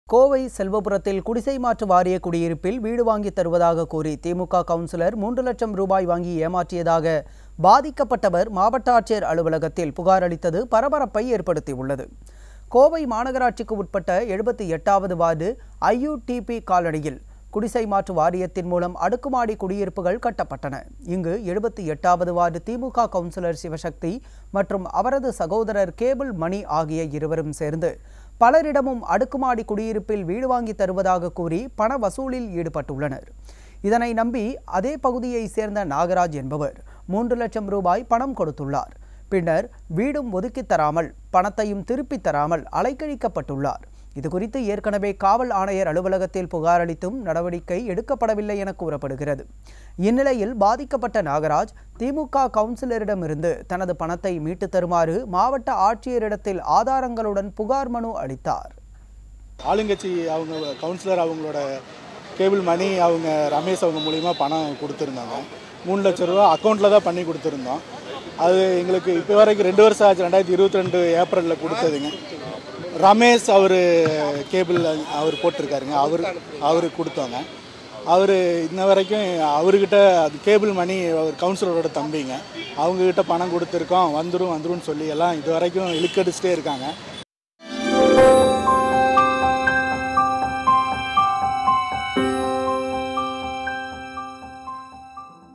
கோவை செல்வபுரத்தில் குடிசை மாற்று வாரிய குடியிருப்பில் வீடு வாங்கி தருவதாக கூறி திமுக கவுன்சிலர் மூன்று லட்சம் ரூபாய் வாங்கி ஏமாற்றியதாக பாதிக்கப்பட்டவர் மாவட்ட ஆட்சியர் அலுவலகத்தில் புகார் அளித்தது பரபரப்பை ஏற்படுத்தியுள்ளது கோவை மாநகராட்சிக்கு உட்பட்ட எழுபத்தி எட்டாவது வார்டு ஐயுடிபி காலனியில் குடிசை மாற்று வாரியத்தின் மூலம் அடுக்குமாடி குடியிருப்புகள் கட்டப்பட்டன இங்கு எழுபத்தி எட்டாவது வார்டு திமுக கவுன்சிலர் சிவசக்தி மற்றும் அவரது சகோதரர் கேபிள் மணி ஆகிய இருவரும் சேர்ந்து பலரிடமும் அடுக்குமாடி குடியிருப்பில் வீடு வாங்கி தருவதாக கூறி பண வசூலில் ஈடுபட்டுள்ளனர் இதனை நம்பி அதே பகுதியை சேர்ந்த நாகராஜ் என்பவர் மூன்று லட்சம் ரூபாய் பணம் கொடுத்துள்ளார் பின்னர் வீடும் ஒதுக்கித் தராமல் பணத்தையும் திருப்பித் தராமல் அலைக்கழிக்கப்பட்டுள்ளார் இதுகுறித்து ஏற்கனவே காவல் ஆணையர் அலுவலகத்தில் புகார் அளித்தும் நடவடிக்கை எடுக்கப்படவில்லை என கூறப்படுகிறது இந்நிலையில் பாதிக்கப்பட்ட நாகராஜ் திமுக கவுன்சிலரிடமிருந்து தனது பணத்தை மீட்டுத் தருமாறு மாவட்ட ஆட்சியரிடத்தில் ஆதாரங்களுடன் புகார் மனு அளித்தார் ஆளுங்கட்சி அவங்க கவுன்சிலர் அவங்களோட கேபிள் மணி அவங்க ரமேஷ் அவங்க மூலிமா பணம் கொடுத்துருந்தாங்க மூணு லட்ச ரூபா அக்கௌண்ட்டில் தான் பண்ணி கொடுத்துருந்தோம் அது எங்களுக்கு இப்போ வரைக்கும் ரெண்டு வருஷம் ஆச்சு ரெண்டாயிரத்தி இருபத்தி ரெண்டு ஏப்ரலில் கொடுத்ததுங்க ரமேஷ் அவர் கேபிள் அவர் போட்டிருக்காருங்க அவர் அவருக்கு கொடுத்தோங்க அவர் இன்ன வரைக்கும் அவர்கிட்ட அது கேபிள் மணி அவர் கவுன்சிலரோட தம்பிங்க அவங்கக்கிட்ட பணம் கொடுத்துருக்கோம் வந்துடும் வந்துரும்னு சொல்லி எல்லாம் இது வரைக்கும் இழுக்கடிச்சிட்டே இருக்காங்க